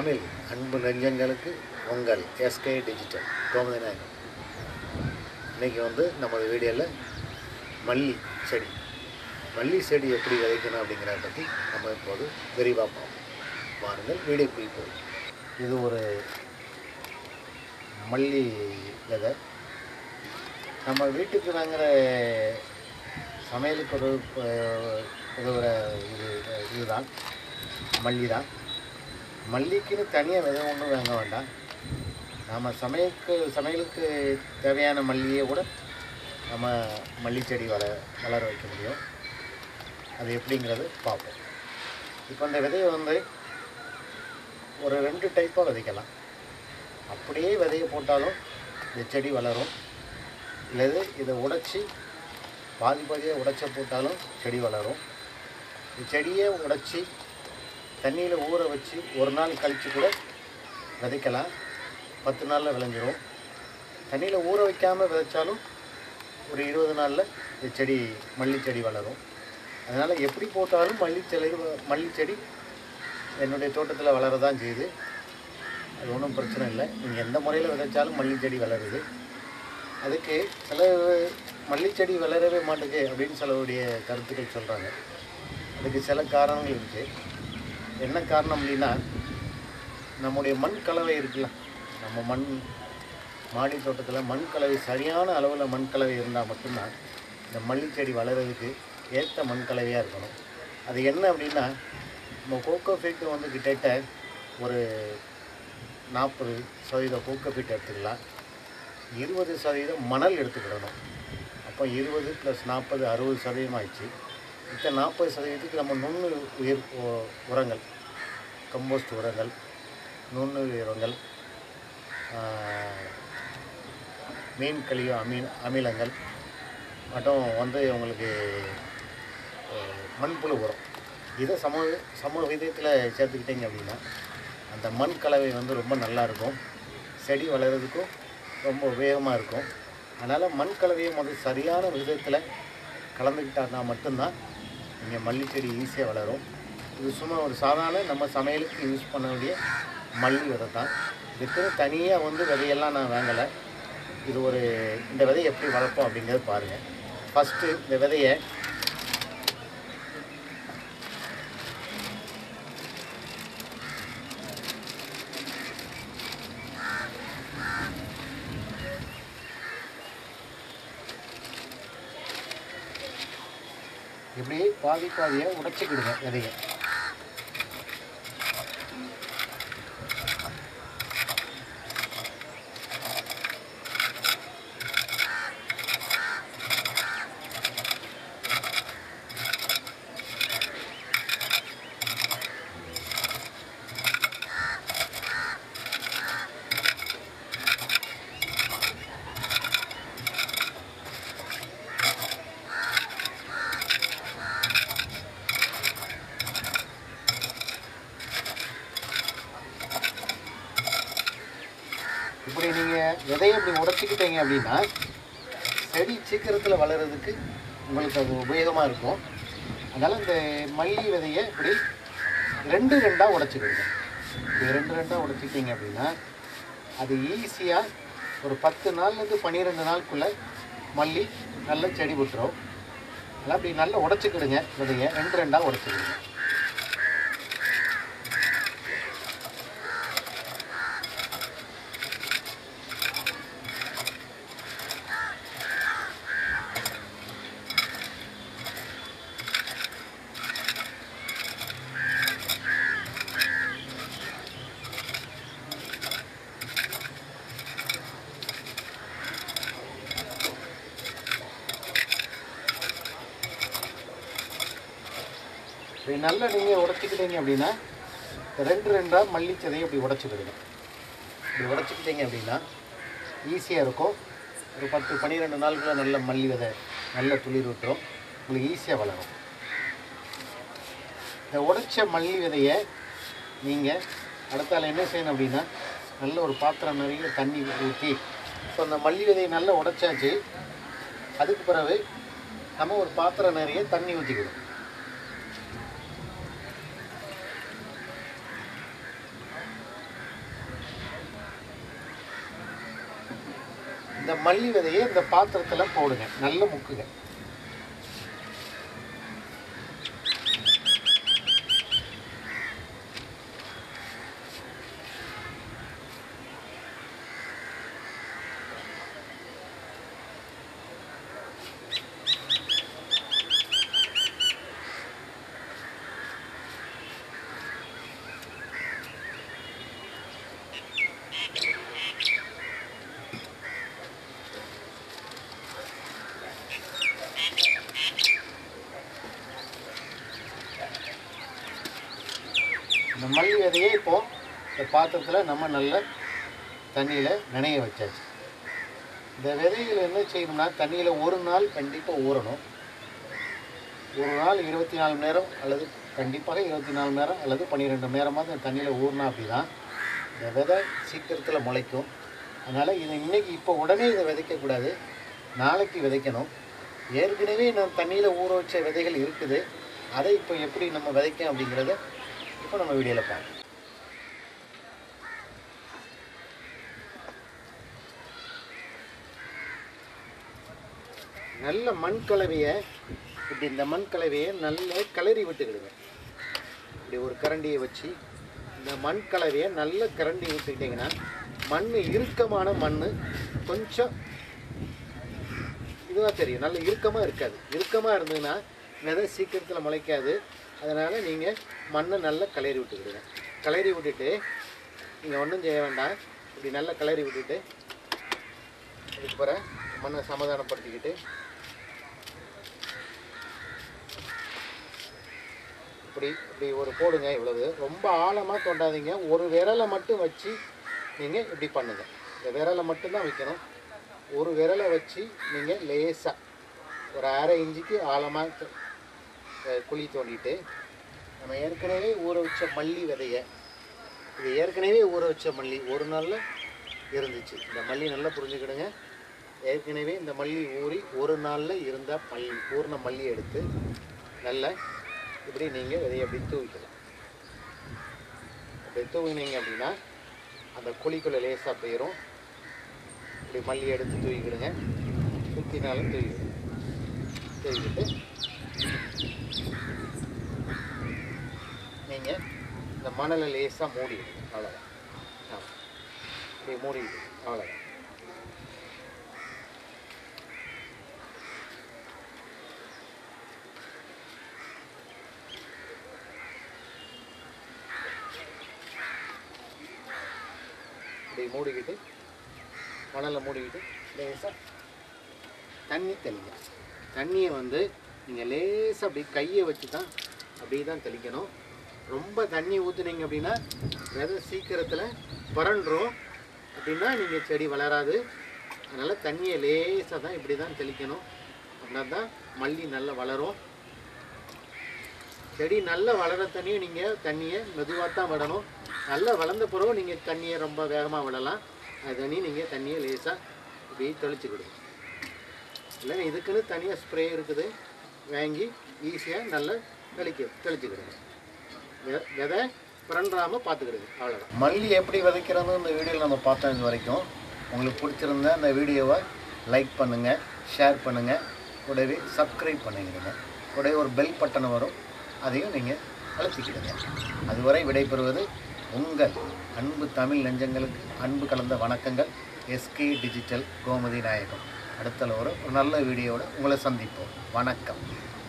தமிழ் அன்பு நெஞ்சங்களுக்கு உங்கள் எஸ்கே டிஜிட்டல் கோமதிநாயகம் இன்றைக்கி வந்து நம்ம வீடியோவில் மல்லி செடி மல்லி செடி எப்படி விதைக்கணும் அப்படிங்கிறத பற்றி நம்ம இப்போது விரிவாக பார்ப்போம் வாருங்கள் வீடியோக்குள் போய் இது ஒரு மல்லி விதை நம்ம வீட்டுக்கு வாங்குகிற சமையலுக்கு ஒரு அஹ், உதவுற இது இதுதான் மல்லி தான் மல்லிக்குன்னு தனியாக விதை ஒன்றும் வாங்க வேண்டாம் நாம் சமையலுக்கு சமையலுக்கு தேவையான மல்லியை கூட நம்ம மல்லி செடி வள வளர வைக்க முடியும் அது எப்படிங்கிறது பார்ப்போம் இப்போ இந்த விதையை வந்து ஒரு ரெண்டு டைப்பாக விதைக்கலாம் அப்படியே விதையை போட்டாலும் இந்த செடி வளரும் இல்லது இதை உடைச்சி பாதி பாதியாக உடைச்ச போட்டாலும் செடி வளரும் இந்த செடியை உடைச்சி தண்ணியில் ஊற வச்சு ஒரு நாள் கழித்து கூட விதைக்கலாம் பத்து நாளில் விளைஞ்சிரும் தண்ணியில் ஊற வைக்காமல் விதைச்சாலும் ஒரு இருபது நாளில் இந்த செடி மல்லி செடி வளரும் அதனால் எப்படி போட்டாலும் மல்லி செடி மல்லி செடி என்னுடைய தோட்டத்தில் வளரதான் செய்யுது அது ஒன்றும் பிரச்சனை இல்லை நீங்கள் எந்த முறையில் விதைச்சாலும் மல்லி செடி வளருது அதுக்கு சில மல்லி செடி வளரவே மாட்டேங்குது அப்படின்னு சிலருடைய கருத்துக்கள் சொல்கிறாங்க அதுக்கு சில காரணங்கள் இருக்குது என்ன காரணம் அப்படின்னா நம்முடைய மண் கலவை இருக்குல்ல நம்ம மண் மாடி தோட்டத்தில் மண் கலவை சரியான அளவில் மண் கலவை இருந்தால் மட்டும்தான் இந்த மல்லி செடி வளர்கிறதுக்கு ஏற்ற மண் கலவையாக இருக்கணும் அது என்ன அப்படின்னா நம்ம கோகோ ஃபீட்டு வந்து கிட்டத்தட்ட ஒரு நாற்பது சதவீத கோகோ ஃபீட் எடுத்துக்கலாம் இருபது சதவீதம் மணல் எடுத்துக்கிடணும் அப்போ இருபது ப்ளஸ் நாற்பது அறுபது சதவீதம் ஆயிடுச்சு மித்த நாற்பது சதவீதத்துக்கு நம்ம நுண்ணு உயிர் உ- உரங்கள் கம்போஸ்ட் உரங்கள் நுண்ணுயிர் உரங்கள் ஆஹ், மீன் கழிவு அமீ அமிலங்கள் மற்றும் வந்து உங்களுக்கு அஹ், மண்புழு உரம் இதை சம சம விதத்தில் சேர்த்துக்கிட்டீங்க அப்படின்னா அந்த மண் கலவை வந்து ரொம்ப நல்லா இருக்கும் செடி வளர்கிறதுக்கும் ரொம்ப உபயோகமாக இருக்கும் அதனால் மண் கலவையை முதல் சரியான விதத்தில் கலந்துக்கிட்டாங்கன்னா மட்டும்தான் நீங்கள் மல்லி செடி ஈஸியாக வளரும் இது சும்மா ஒரு சாதாரண நம்ம சமையலுக்கு யூஸ் பண்ண வேண்டிய மல்லி விதை தான் இதுக்குன்னு தனியாக வந்து விதையெல்லாம் நான் வாங்கலை இது ஒரு இந்த விதையை எப்படி வளர்ப்போம் அப்படிங்கிறது பாருங்கள் ஃபஸ்ட்டு இந்த விதையை இப்படி பாதி பாதியாக உடைச்சிக்கிடுங்க விதையை இப்படி நீங்கள் விதையை இப்படி உடைச்சிக்கிட்டீங்க அப்படின்னா செடி சீக்கிரத்தில் வளர்கிறதுக்கு உங்களுக்கு அது உபயோகமாக இருக்கும் அதனால் இந்த மல்லி விதையை இப்படி ரெண்டு ரெண்டாக உடைச்சிக்கிடுங்க இப்படி ரெண்டு ரெண்டாக உடைச்சிக்கிட்டீங்க அப்படின்னா அது ஈஸியாக ஒரு பத்து நாள்லேருந்து பன்னிரெண்டு நாளுக்குள்ளே மல்லி நல்ல செடி விட்டுரும் அதனால் அப்படி நல்லா உடைச்சிக்கிடுங்க விதையை ரெண்டு ரெண்டாக உடைச்சிக்கிடுங்க இப்படி நல்லா நீங்கள் உடச்சிக்கிட்டீங்க அப்படின்னா ரெண்டு ரெண்டாக மல்லிச்சதையை இப்படி உடச்சிக்கிடுங்க இப்படி உடச்சிக்கிட்டீங்க அப்படின்னா ஈஸியாக இருக்கும் ஒரு பத்து பன்னிரெண்டு நாளுக்குள்ள நல்ல மல்லி விதை நல்ல துளிர் விட்டுரும் உங்களுக்கு ஈஸியாக வளரும் இந்த உடைச்ச மல்லி விதையை நீங்கள் அடுத்தால என்ன செய்யணும் அப்படின்னா நல்ல ஒரு பாத்திரம் நிறைய தண்ணி ஊற்றி ஸோ அந்த மல்லி விதையை நல்லா உடைச்சாச்சு அதுக்கு பிறகு நம்ம ஒரு பாத்திரம் நிறைய தண்ணி ஊற்றிக்கணும் மல்லி விதையை இந்த பாத்திரத்தில் போடுங்க நல்ல முக்குங்க இந்த மல்லி விதையை இப்போ இந்த பாத்திரத்தில் நம்ம நல்ல தண்ணியில் நனைய வச்சாச்சு இந்த விதைகள் என்ன செய்யணும்னா தண்ணியில் ஒரு நாள் கண்டிப்பாக ஊறணும் ஒரு நாள் இருபத்தி நாலு மணி நேரம் அல்லது கண்டிப்பாக இருபத்தி நாலு மணி நேரம் அல்லது பன்னிரெண்டு மணி நேரமாவது இந்த தண்ணியில் ஊறினா அப்படி தான் இந்த விதை சீக்கிரத்தில் முளைக்கும் அதனால் இதை இன்னைக்கு இப்போ உடனே இதை விதைக்கக்கூடாது நாளைக்கு விதைக்கணும் ஏற்கனவே நான் தண்ணியில் ஊற வச்ச விதைகள் இருக்குது அதை இப்போ எப்படி நம்ம விதைக்க அப்படிங்கிறத இப்போ நம்ம வீடியோவில் பார்க்கலாம் நல்ல மண் கலவையை இப்படி இந்த மண் கலவையை நல்லா கிளறி விட்டுக்கிடுங்க இப்படி ஒரு கரண்டியை வச்சு இந்த மண் கலவையை நல்ல கரண்டி விட்டுக்கிட்டிங்கன்னா மண் இறுக்கமான மண் கொஞ்சம் இதுவாக தெரியும் நல்ல இறுக்கமாக இருக்காது இறுக்கமாக இருந்ததுன்னா விதை சீக்கிரத்தில் முளைக்காது அதனால் நீங்கள் மண்ணை நல்லா கிளறி விட்டுக்கிடுங்க கிளறி விட்டுட்டு நீங்கள் ஒன்றும் செய்ய வேண்டாம் இப்படி நல்லா கிளறி விட்டுட்டு அதுக்கு பிறகு மண்ணை சமாதானப்படுத்திக்கிட்டு இப்படி இப்படி ஒரு போடுங்க இவ்வளவு ரொம்ப ஆழமாக தோண்டாதீங்க ஒரு விரலை மட்டும் வச்சு நீங்கள் இப்படி பண்ணுங்கள் இந்த விரலை மட்டும்தான் வைக்கணும் ஒரு விரலை வச்சு நீங்கள் லேசாக ஒரு அரை இன்ச்சுக்கு ஆழமாக குழி தோண்டிட்டு நம்ம ஏற்கனவே ஊற வச்ச மல்லி விதைய இது ஏற்கனவே ஊற வச்ச மல்லி ஒரு நாளில் இருந்துச்சு இந்த மல்லி நல்லா புரிஞ்சுக்கிடுங்க ஏற்கனவே இந்த மல்லி ஊறி ஒரு நாளில் இருந்த மல்லி ஊறின மல்லி எடுத்து நல்லா இப்படி நீங்கள் விதையை அப்படி தூவிக்கலாம் அப்படி தூவினீங்க அப்படின்னா அந்த குழிக்குள்ளே லேசாக போயிடும் இப்படி மல்லி எடுத்து தூவிக்கிடுங்க சுற்றினாலும் தூவிக்கிடுங்க தூவிக்கிட்டு நீங்கள் இந்த மணலை லேசாக மூடிடுங்க அவ்வளோதான் ஆ இப்படி மூடிடுங்க அவ்வளோதான் இப்படி மூடிக்கிட்டு மணலில் மூடிக்கிட்டு லேசாக தண்ணி தெளிங்க தண்ணியை வந்து நீங்கள் லேசாக அப்படி கையை வச்சு தான் அப்படியே தான் தெளிக்கணும் ரொம்ப தண்ணி ஊற்றுனீங்க அப்படின்னா விதை சீக்கிரத்தில் வறண்டுரும் அப்படின்னா நீங்கள் செடி வளராது அதனால் தண்ணியை லேசாக தான் இப்படி தான் தெளிக்கணும் அப்படின்னா தான் மல்லி நல்லா வளரும் செடி நல்லா வளர தண்ணியை நீங்கள் தண்ணியை மெதுவாக தான் விடணும் நல்லா வளர்ந்த பிறகு நீங்கள் தண்ணியை ரொம்ப வேகமாக விடலாம் அது தண்ணி நீங்கள் தண்ணியை லேசாக இப்படி தெளிச்சுக்கிடுங்க இல்லைன்னா இதுக்குன்னு தனியாக ஸ்ப்ரே இருக்குது வாங்கி ஈஸியாக நல்லா தெளிக்க தெளிச்சுக்கிடுங்க வெ- விதை புரண்டாமல் பார்த்துக்கிடுங்க அவ்வளோதான் மல்லி எப்படி விதைக்கிறது இந்த வீடியோவில் நம்ம பார்த்தோம் இது வரைக்கும் உங்களுக்கு பிடிச்சிருந்தா இந்த வீடியோவை லைக் பண்ணுங்கள் ஷேர் பண்ணுங்கள் கூடவே சப்ஸ்கிரைப் பண்ணிக்கிடுங்க கூடவே ஒரு பெல் பட்டன் வரும் அதையும் நீங்கள் அழுத்திக்கிடுங்க அதுவரை விடைபெறுவது உங்கள் அன்பு தமிழ் நெஞ்சங்களுக்கு அன்பு கலந்த வணக்கங்கள் எஸ்கே டிஜிட்டல் கோமதி நாயகம் அடுத்த ஒரு ஒரு நல்ல வீடியோவோட உங்களை சந்திப்போம் வணக்கம்